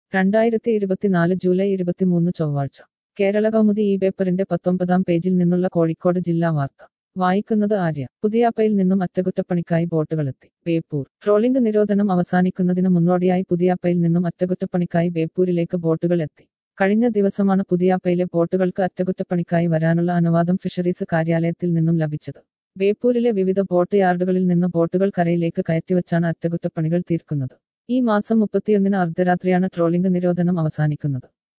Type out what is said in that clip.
രണ്ടായിരത്തി ഇരുപത്തിനാല് ജൂലൈ ഇരുപത്തിമൂന്ന് ചൊവ്വാഴ്ച കേരള കൗമുദി ഈ പേപ്പറിന്റെ പത്തൊമ്പതാം പേജിൽ നിന്നുള്ള കോഴിക്കോട് ജില്ലാ വാർത്ത വായിക്കുന്നത് ആര്യ പുതിയാപ്പയിൽ നിന്നും അറ്റകുറ്റപ്പണിക്കായി ബോട്ടുകളെത്തി ബേപ്പൂർ ട്രോളിംഗ് നിരോധനം അവസാനിക്കുന്നതിന് മുന്നോടിയായി പുതിയാപ്പയിൽ നിന്നും അറ്റകുറ്റപ്പണിക്കായി ബേപ്പൂരിലേക്ക് ബോട്ടുകൾ എത്തി കഴിഞ്ഞ ദിവസമാണ് പുതിയാപ്പയിലെ ബോട്ടുകൾക്ക് അറ്റകുറ്റപ്പണിക്കായി വരാനുള്ള അനുവാദം ഫിഷറീസ് കാര്യാലയത്തിൽ നിന്നും ലഭിച്ചത് ബേപ്പൂരിലെ വിവിധ ബോട്ട് യാർഡുകളിൽ നിന്ന് ബോട്ടുകൾ കരയിലേക്ക് കയറ്റിവച്ചാണ് അറ്റകുറ്റപ്പണികൾ തീർക്കുന്നത് ഈ മാസം മുപ്പത്തിയൊന്നിന് അർദ്ധരാത്രിയാണ് ട്രോളിംഗ് നിരോധനം അവസാനിക്കുന്നത്